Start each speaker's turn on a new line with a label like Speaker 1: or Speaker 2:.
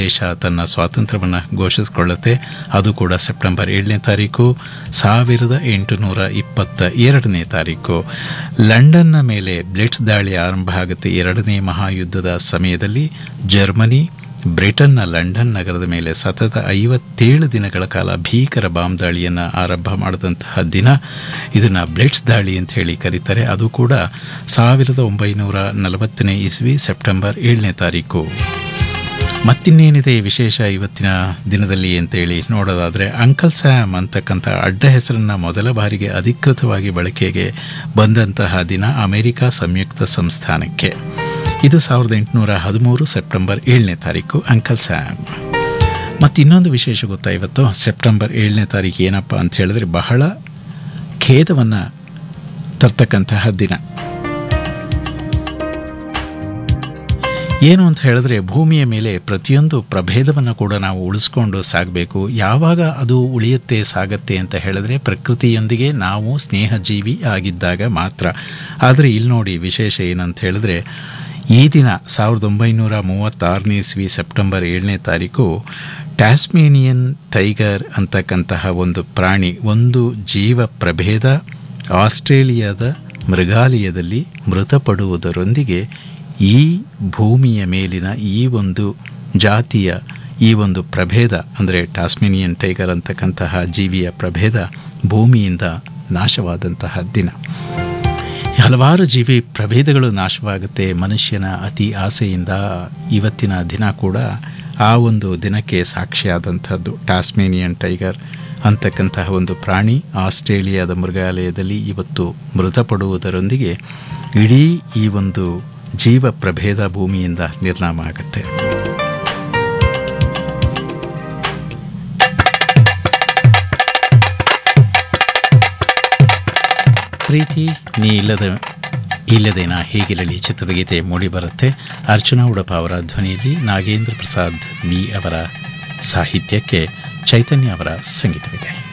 Speaker 1: ದೇಶ ತನ್ನ ಸ್ವಾತಂತ್ರ್ಯವನ್ನು ಘೋಷಿಸಿಕೊಳ್ಳುತ್ತೆ ಅದು ಕೂಡ ಸೆಪ್ಟೆಂಬರ್ ಏಳನೇ ತಾರೀಕು ಸಾವಿರದ ಎಂಟುನೂರ ಇಪ್ಪತ್ತ ಎರಡನೇ ತಾರೀಕು ಲಂಡನ್ನ ಮೇಲೆ ಬ್ಲಿಟ್ಸ್ ದಾಳಿ ಆರಂಭ ಆಗುತ್ತೆ ಎರಡನೇ ಮಹಾಯುದ್ಧದ ಸಮಯದಲ್ಲಿ ಜರ್ಮನಿ ಬ್ರಿಟನ್ನ ಲಂಡನ್ ನಗರದ ಮೇಲೆ ಸತತ ಐವತ್ತೇಳು ದಿನಗಳ ಕಾಲ ಭೀಕರ ಬಾಂಬ್ ದಾಳಿಯನ್ನು ಆರಂಭ ಮಾಡಿದಂತಹ ದಿನ ಇದನ್ನು ಬ್ಲಿಟ್ಸ್ ದಾಳಿ ಅಂತ ಹೇಳಿ ಕರೀತಾರೆ ಅದು ಕೂಡ ಸಾವಿರದ ಒಂಬೈನೂರ ನಲವತ್ತನೇ ಇಸ್ವಿ ಸೆಪ್ಟೆಂಬರ್ ಏಳನೇ ತಾರೀಕು ಮತ್ತಿನ್ನೇನಿದೆ ವಿಶೇಷ ಇವತ್ತಿನ ದಿನದಲ್ಲಿ ಅಂತೇಳಿ ನೋಡೋದಾದರೆ ಅಂಕಲ್ ಸ್ಯಾಮ್ ಅಂತಕ್ಕಂಥ ಅಡ್ಡ ಹೆಸರನ್ನು ಮೊದಲ ಬಾರಿಗೆ ಅಧಿಕೃತವಾಗಿ ಬಳಕೆಗೆ ಬಂದಂತಹ ದಿನ ಅಮೆರಿಕ ಸಂಯುಕ್ತ ಸಂಸ್ಥಾನಕ್ಕೆ ಇದು ಸಾವಿರದ ಎಂಟುನೂರ ಹದಿಮೂರು ಸೆಪ್ಟೆಂಬರ್ ಏಳನೇ ತಾರೀಕು ಅಂಕಲ್ ಸ್ಯಾಮ್ ಮತ್ತು ಇನ್ನೊಂದು ವಿಶೇಷ ಗೊತ್ತಾ ಇವತ್ತು ಸೆಪ್ಟೆಂಬರ್ ಏಳನೇ ತಾರೀಕು ಏನಪ್ಪ ಅಂತ ಹೇಳಿದ್ರೆ ಬಹಳ ಖೇದವನ್ನು ತರ್ತಕ್ಕಂತಹ ದಿನ ಏನು ಅಂತ ಹೇಳಿದ್ರೆ ಭೂಮಿಯ ಮೇಲೆ ಪ್ರತಿಯೊಂದು ಪ್ರಭೇದವನ್ನು ಕೂಡ ನಾವು ಉಳಿಸ್ಕೊಂಡು ಸಾಗಬೇಕು ಯಾವಾಗ ಅದು ಉಳಿಯುತ್ತೆ ಸಾಗತ್ತೆ ಅಂತ ಹೇಳಿದ್ರೆ ಪ್ರಕೃತಿಯೊಂದಿಗೆ ನಾವು ಸ್ನೇಹಜೀವಿ ಆಗಿದ್ದಾಗ ಮಾತ್ರ ಆದರೆ ಇಲ್ಲಿ ನೋಡಿ ವಿಶೇಷ ಏನಂತ ಹೇಳಿದ್ರೆ ಈ ದಿನ ಸಾವಿರದ ಒಂಬೈನೂರ ಮೂವತ್ತಾರನೇ ಇಸ್ವಿ ಸೆಪ್ಟೆಂಬರ್ ಏಳನೇ ತಾರೀಕು ಟ್ಯಾಸ್ಮೇನಿಯನ್ ಟೈಗರ್ ಅಂತಕ್ಕಂತಹ ಒಂದು ಪ್ರಾಣಿ ಒಂದು ಜೀವ ಪ್ರಭೇದ ಆಸ್ಟ್ರೇಲಿಯಾದ ಮೃಗಾಲಯದಲ್ಲಿ ಮೃತಪಡುವುದರೊಂದಿಗೆ ಈ ಭೂಮಿಯ ಮೇಲಿನ ಈ ಒಂದು ಜಾತಿಯ ಈ ಒಂದು ಪ್ರಭೇದ ಅಂದರೆ ಟಾಸ್ಮೇನಿಯನ್ ಟೈಗರ್ ಅಂತಕ್ಕಂತಹ ಜೀವಿಯ ಪ್ರಭೇದ ಭೂಮಿಯಿಂದ ನಾಶವಾದಂತಹ ದಿನ ಹಲವಾರು ಜೀವಿ ಪ್ರಭೇದಗಳು ನಾಶವಾಗುತ್ತೆ ಮನುಷ್ಯನ ಅತಿ ಆಸೆಯಿಂದ ಇವತ್ತಿನ ದಿನ ಕೂಡ ಆ ಒಂದು ದಿನಕ್ಕೆ ಸಾಕ್ಷಿಯಾದಂಥದ್ದು ಟಾಸ್ಮೇನಿಯನ್ ಟೈಗರ್ ಅಂತಕ್ಕಂತಹ ಒಂದು ಪ್ರಾಣಿ ಆಸ್ಟ್ರೇಲಿಯಾದ ಮೃಗಾಲಯದಲ್ಲಿ ಇವತ್ತು ಮೃತಪಡುವುದರೊಂದಿಗೆ ಇಡೀ ಈ ಒಂದು ಜೀವ ಪ್ರಭೇದ ಭೂಮಿಯಿಂದ ನಿರ್ನಾಮ ಆಗುತ್ತೆ ಪ್ರೀತಿ ನೀ ಇಲ್ಲದ ಇಲ್ಲದೇನಾ ಹೇಗಿರಲಿ ಚಿತ್ರಗೀತೆ ಮೂಡಿಬರುತ್ತೆ ಅರ್ಚನಾ ಉಡಪ ಅವರ ಧ್ವನಿಯಲ್ಲಿ ನಾಗೇಂದ್ರ ಪ್ರಸಾದ್ ಮಿ ಅವರ ಸಾಹಿತ್ಯಕ್ಕೆ ಚೈತನ್ಯ ಅವರ ಸಂಗೀತವಿದೆ